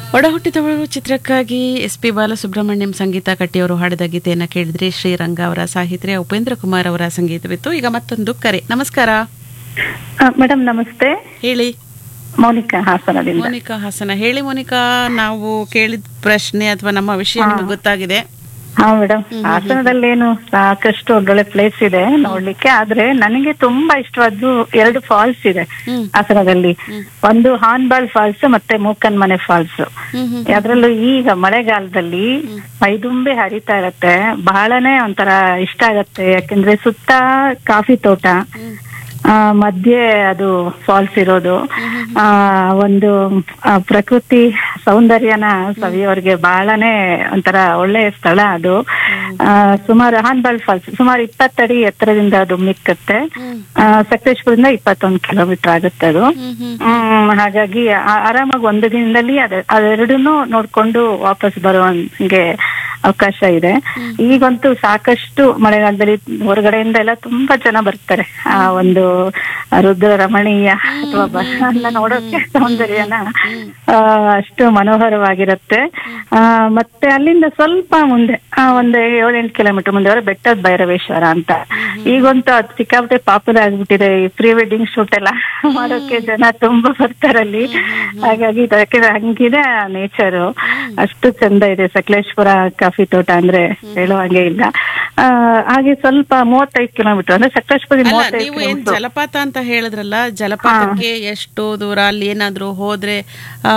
ಒಡಹುಟ್ಟಿದವಳು ಚಿತ್ರಕ್ಕಾಗಿ S P Balasubrahmanyam ಸಂಗೀತ ಕಟ್ಟಿಯವರು ಹಾಡಿದ ಗೀತೆಯನ್ನ ಕೇಳಿದ್ರಿ ಶ್ರೀರಂಗ ಅವರ ಸಾಹಿತ್ಯ ಉಪೇಂದ್ರ ಕುಮಾರ್ ಅವರ ಸಂಗೀತವಿತ್ತು ಈಗ ಮತ್ತೊಂದು ಕರೆ ನಮಸ್ಕಾರ ಮೇಡಮ್ ನಮಸ್ತೆ ಹೇಳಿ ಮೌನಿಕಾ ಹಾಸನದಿಂದ ಮೋನಿಕಾ ಹಾಸನ ಹೇಳಿ ಮೋನಿಕಾ ನಾವು ಕೇಳಿದ ಪ್ರಶ್ನೆ ಅಥವಾ ನಮ್ಮ ವಿಷಯ ನಿಮಗೆ ಗೊತ್ತಾಗಿದೆ ಹಾ ಮೇಡಮ್ ಹಾಸನದಲ್ಲೇನು ಸಾಕಷ್ಟು ಒಳ್ಳೊಳ್ಳೆ ಪ್ಲೇಸ್ ಇದೆ ನೋಡ್ಲಿಕ್ಕೆ ಆದ್ರೆ ನನಗೆ ತುಂಬಾ ಇಷ್ಟವಾದ್ದು ಎರಡು ಫಾಲ್ಸ್ ಇದೆ ಹ್ಮ್. ಹಾಸನದಲ್ಲಿ ಒಂದು ಹಾನ್ಬಾಲ್ ಫಾಲ್ಸ್ ಮತ್ತೆ ಮೂಕನ್ ಮನೆ ಫಾಲ್ಸ್ ಹ್ಮ್ ಹ್ಮ್ ಅದ್ರಲ್ಲೂ ಈಗ ಮಳೆಗಾಲದಲ್ಲಿ ಮೈದುಂಬೆ ಹರಿತಾ ಇರತ್ತೆ ಬಹಳನೇ ಒಂಥರ ಇಷ್ಟ ಆಗತ್ತೆ ಯಾಕಂದ್ರೆ ಸುತ್ತ ಕಾಫಿ ತೋಟ ಆ, ಮಧ್ಯೆ ಅದು ಫಾಲ್ಸ್ ಇರೋದು ಆ ಒಂದು ಆ, ಪ್ರಕೃತಿ ಸೌಂದರ್ಯನ ಸವಿಯೋರ್ಗೆ ಬಹಳನೇ ಒಂಥರ ಒಳ್ಳೆ ಸ್ಥಳ ಅದು ಆ, ಸುಮಾರು ಹಾನ್ಬಾಳ್ ಫಾಲ್ಸ್ ಸುಮಾರು ಇಪ್ಪತ್ತಡಿ ಎತ್ತರದಿಂದ ಅದು ಮಿಕ್ಕತ್ತೆ ಆ, ಸಕಲೇಶ್ಪುರದಿಂದ ಇಪ್ಪತ್ತೊಂದು ಕಿಲೋಮೀಟರ್ ಆಗುತ್ತೆ ಅದು ಹ್ಮ್ ಹ್ಮ್ ಹ್ಮ್ ಹಾಗಾಗಿ ಆ- ಆರಾಮಾಗಿ ಒಂದು ದಿನದಲ್ಲಿ ಅದ ಅದೆರಡನ್ನೂ ನೋಡ್ಕೊಂಡು ವಾಪಸ್ ಬರುವಂಗೆ ಅವಕಾಶ ಇದೆ ಈಗಂತೂ ಸಾಕಷ್ಟು ಮಳೆಗಾಲದಲ್ಲಿ ಹೊರಗಡೆಯಿಂದ ಎಲ್ಲ ತುಂಬಾ ಜನ ಬರ್ತಾರೆ ಆ ಒಂದು ರುದ್ರ ರಮಣೀಯ ಅಥವಾ ಬ- ಎಲ್ಲ ನೋಡೋಕೆ ಸೌಂದರ್ಯನ ಆ, ಅಷ್ಟು ಮನೋಹರವಾಗಿರುತ್ತೆ ಆ, ಮತ್ತೆ ಅಲ್ಲಿಂದ ಸ್ವಲ್ಪ ಮುಂದೆ ಆ, ಒಂದು ಏಳೆಂಟು ಕಿಲೋಮೀಟರ್ ಮುಂದೆ ಹೋದ್ರೆ ಬೆಟ್ಟದ ಭೈರವೇಶ್ವರ ಅಂತ ಈಗಂತೂ ಅದು ಸಿಕ್ಕಾಪಟ್ಟೆ ಪಾಪ್ಯುಲರ್ ಆಗ್ಬಿಟ್ಟಿದೆ ಈ ಪ್ರೀ ವೆಡ್ಡಿಂಗ್ ಶೂಟ್ ಎಲ್ಲ ಮಾಡೋಕೆ ಜನ ತುಂಬಾ ಬರ್ತಾರಲ್ಲಿ ಹಾಗಾಗಿ ಇದಕ್ಕೆ ಹಂಗಿದೆ ನೇಚರ್ ಅಷ್ಟು ಚಂದ ಇದೆ ಸಕಲೇಶ್ಪುರ ಕಾಫಿ ತೋಟ ಅಂದ್ರೆ ಹೇಳೋ ಹಾಗೆ ಇಲ್ಲ ಆ, ಹಾಗೆ ಸ್ವಲ್ಪ ಮೂವತ್ತೈದು ಕಿಲೋಮೀಟರ್ ಅಂದ್ರೆ ಸಕಲೇಶ್ಪುರದಿಂದ ಅಲ್ಲ ಮೂವತ್ತೈದು ನೀವು ಏನ್ ಕಿಲೋಮೀಟರ್ ಜಲಪಾತ ಅಂತ ಹೇಳಿದ್ರಲ್ಲ ಜಲಪಾತಕ್ಕೆ ಎಷ್ಟು ದೂರ ಅಲ್ಲಿ ಏನಾದ್ರೂ ಹೋದ್ರೆ ಆ,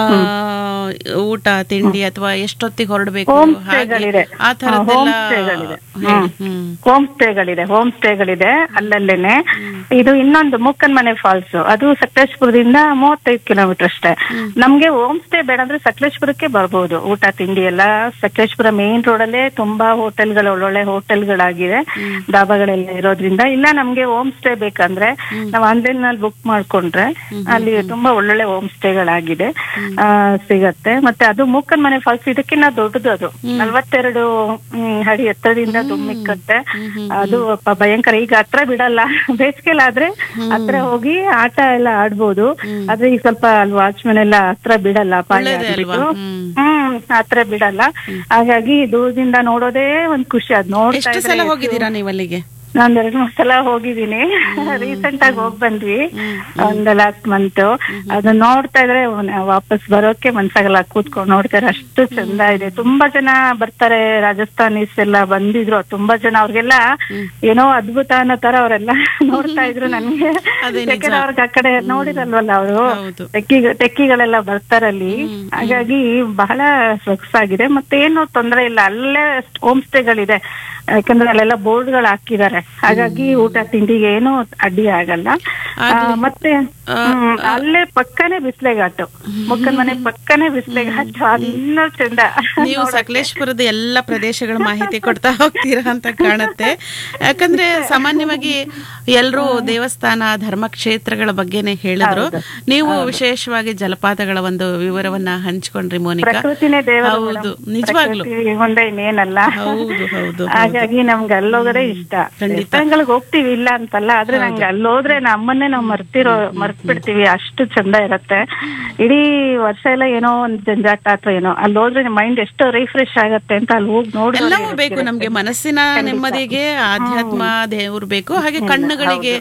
ಊಟ ತಿಂಡಿ ಅಥವಾ ಎಷ್ಟೊತ್ತಿಗೆ ಹೊರಡ್ಬೇಕು ಹೋಮ್ ಹಾಗೆ ಸ್ಟೇಗಳಿದೆ ಆ ತರದ್ದೆಲ್ಲ ಹೋಮ್ ಸ್ಟೇಗಳಿದೆ ಹೇಳಿ. ಹ್ಮ್ ಹೋಮ್ ಸ್ಟೇಗಳಿದೆ ಹೋಮ್ ಸ್ಟೇಗಳಿದೆ ಅಲ್ಲಲ್ಲೇನೆ ಇದು ಇನ್ನೊಂದು ಮುಕ್ಕನ್ ಮನೆ ಫಾಲ್ಸ್ ಅದು ಸಕಲೇಶ್ಪುರದಿಂದ ಮೂವತ್ತೈದು ಕಿಲೋಮೀಟರ್ ಅಷ್ಟೇ ನಮ್ಗೆ ಹೋಮ್ ಸ್ಟೇ ಬೇಡ ಅಂದ್ರೆ ಸಕಲೇಶ್ಪುರಕ್ಕೆ ಬರ್ಬೋದು ಊಟ ತಿಂಡಿ ಎಲ್ಲ ಸಕಲೇಶ್ಪುರ ಮೇನ್ ರೋಡ್ ಅಲ್ಲೇ ತುಂಬಾ ಹೋಟೆಲ್ಗಳು ಒಳ್ಳೊಳ್ಳೆ ಹೋಟೆಲ್ಗಳಾಗಿದೆ ಡಾಬಾಗಳೆಲ್ಲ ಇರೋದ್ರಿಂದ ಇಲ್ಲ ನಮ್ಗೆ ಹೋಮ್ ಸ್ಟೇ ಬೇಕಂದ್ರೆ ನಾವು ಆನ್ಲೈನ್ ನಲ್ಲಿ ಬುಕ್ ಮಾಡ್ಕೊಂಡ್ರೆ ಅಲ್ಲಿ ತುಂಬಾ ಒಳ್ಳೊಳ್ಳೆ ಹೋಮ್ ಸ್ಟೇಗಳಾಗಿದೆ ಆ, ಸಿಗತ್ತೆ ಮತ್ತೆ ಅದು ಮೂಕನ್ ಮನೆ ಫಾಲ್ಸ್ ಇದಕ್ಕಿಂತ ದೊಡ್ಡದು ಅದು ನಲ್ವತ್ತೆರಡು ಹ್ಮ್, ಅಡಿ ಎತ್ತರದಿಂದ ದುಮ್ಮಿಕ್ಕತ್ತೆ ಅದು ಪ- ಭಯಂಕರ ಈಗ ಹತ್ರ ಬಿಡಲ್ಲ ಬೇಸಿಗೆಲಾದ್ರೆ ಹತ್ರ ಹೋಗಿ ಆಟ ಎಲ್ಲ ಆಡ್ಬೋದು ಆದ್ರೆ ಈಗ ಸ್ವಲ್ಪ ಅಲ್ಲಿ ವಾಚ್ಮನ್ ಎಲ್ಲ ಹತ್ರ ಬಿಡಲ್ಲ ಅಪಾಯ ಒಳ್ಳೇದೇ ಅಲ್ವಾ? ಆಗ್ಬಿಟ್ಟು. ಹ್ಮ್. ಹ್ಮ್ ಹತ್ರ ಬಿಡಲ್ಲ ಹಾಗಾಗಿ ದೂರದಿಂದ ನೋಡೋದೇ ಒಂದ್ ಖುಷಿ ಅದ್ ನೋಡ್ತಾ ಎಷ್ಟು ಸಲ ಇದ್ರೆ ಹೋಗಿದ್ದೀರಾ ನೀವು ಅಲ್ಲಿಗೆ ನಾನ್ ಎರಡ್ ಮೂರ್ ಸಲ ಹೋಗಿದ್ದೀನಿ ರೀಸೆಂಟ್ ಆಗಿ ಹೋಗ್ ಬಂದ್ವಿ ಒಂದ್ ಲಾಸ್ಟ್ ಮಂತ್ ಅದನ್ನ ನೋಡ್ತಾ ಇದ್ರೆ ವ- ವಾಪಸ್ ಬರೋಕೆ ಮನ್ಸಾಗಲ್ಲ ಕೂತ್ಕೊಂಡು ನೋಡ್ತಾರೆ ಅಷ್ಟು ಚಂದ ಇದೆ ತುಂಬಾ ಜನ ಬರ್ತಾರೆ ರಾಜಸ್ಥಾನೀಸ್ ಎಲ್ಲ ಬಂದಿದ್ರು ತುಂಬಾ ಜನ ಅವ್ರಿಗೆಲ್ಲ ಏನೋ ಅದ್ಭುತ ಅನ್ನೋ ತರ ಅವರೆಲ್ಲ ನೋಡ್ತಾ ಇದ್ರು ನನ್ಗೆ ಅದೇ ನಿಜ. ಯಾಕಂದ್ರೆ ಅವ್ರಿಗೆ ಆ ಕಡೆ ನೋಡಿರಲ್ವಲ್ಲ ಅವರು ಹೌದು. ಟೆಕ್ಕಿ ಟೆಕ್ಕಿಗಳೆಲ್ಲ ಬರ್ತಾರಲ್ಲಿ ಹಾಗಾಗಿ ಬಹಳ ಸೊಗಸಾಗಿದೆ ಮತ್ತೆ ಏನು ತೊಂದರೆ ಇಲ್ಲ ಅಲ್ಲೇ ಹೋಮ್ ಸ್ಟೇಗಳಿದೆ ಯಾಕಂದ್ರೆ ಅಲ್ಲೆಲ್ಲ ಬೋರ್ಡ್ಗಳು ಹಾಕಿದ್ದಾರೆ ಹಾಗಾಗಿ ಊಟ ತಿಂಡಿಗೆ ಏನು ಅಡ್ಡಿ ಆಗಲ್ಲ ಆ, ಮತ್ತೆ ಹ್ಮ್, ಅಲ್ಲೇ ಪಕ್ಕನೆ ಬಿಸ್ಲೆಘಾಟು ಮುಕ್ಕನ್ ಮನೆ ಪಕ್ಕನೆ ಬಿಸ್ಲೆಘಾಟು ಅದು ಇನ್ನೂ ಚಂದ ನೀವು ಸಕಲೇಶ್ಪುರದ ಎಲ್ಲ ಪ್ರದೇಶಗಳ ಮಾಹಿತಿ ಕೊಡ್ತಾ ಹೋಗ್ತೀರಾ ಅಂತ ಕಾಣುತ್ತೆ ಯಾಕಂದ್ರೆ ಸಾಮಾನ್ಯವಾಗಿ ಎಲ್ಲರೂ ದೇವಸ್ಥಾನ ಧರ್ಮಕ್ಷೇತ್ರಗಳ ಬಗ್ಗೆನೆ ಹೇಳಿದ್ರು ನೀವು ವಿಶೇಷವಾಗಿ ಜಲಪಾತಗಳ ಒಂದು ವಿವರವನ್ನ ಹಂಚ್ಕೊಂಡ್ರಿ ಮೋನಿಕಾ ಪ್ರಕೃತಿನೇ ದೇವರು ಹೌದು ನಿಜವಾಗ್ಲು ಪ್ರಕೃತಿ ಮುಂದೆ ಇನ್ನೇನಲ್ಲ ಹೌದು ಹೌದು ಹಾಗಾಗಿ ನಮ್ಗೆ ಅಲ್ಲೋಗೋದೇ ಇಷ್ಟ ದೇವಸ್ಥಾನಗಳಿಗೆ ಹೋಗ್ತೀವಿ ಇಲ್ಲ ಅಂತಲ್ಲ ಆದ್ರೆ ನಂಗೆ ಅಲ್ಲೋದ್ರೆ ನಮ್ಮನ್ನೇ ನಾವು ಮರ್ತಿರೋ ಮರ್ತ್ ಬಿಡ್ತೀವಿ ಅಷ್ಟು ಚಂದ ಇರತ್ತೆ ಇಡೀ ವರ್ಷ ಎಲ್ಲ ಏನೋ ಒಂದ್ ಜಂಜಾಟ ಅಥವಾ ಏನೋ ಅಲ್ಲಿ ಹೋದ್ರೆ ಮೈಂಡ್ ಎಷ್ಟು ರಿಫ್ರೆಶ್ ಆಗತ್ತೆ ಅಂತ ಅಲ್ಲಿ ಹೋಗಿ ನೋಡಿ ಎಲ್ಲವೂ ಬೇಕು ನಮ್ಗೆ ಮನಸ್ಸಿನ ನೆಮ್ಮದಿಗೆ ಆಧ್ಯಾತ್ಮ ದೇವ್ರು ಬೇಕು ಹಾಗೆ ಕಣ್ಣುಗಳಿಗೆ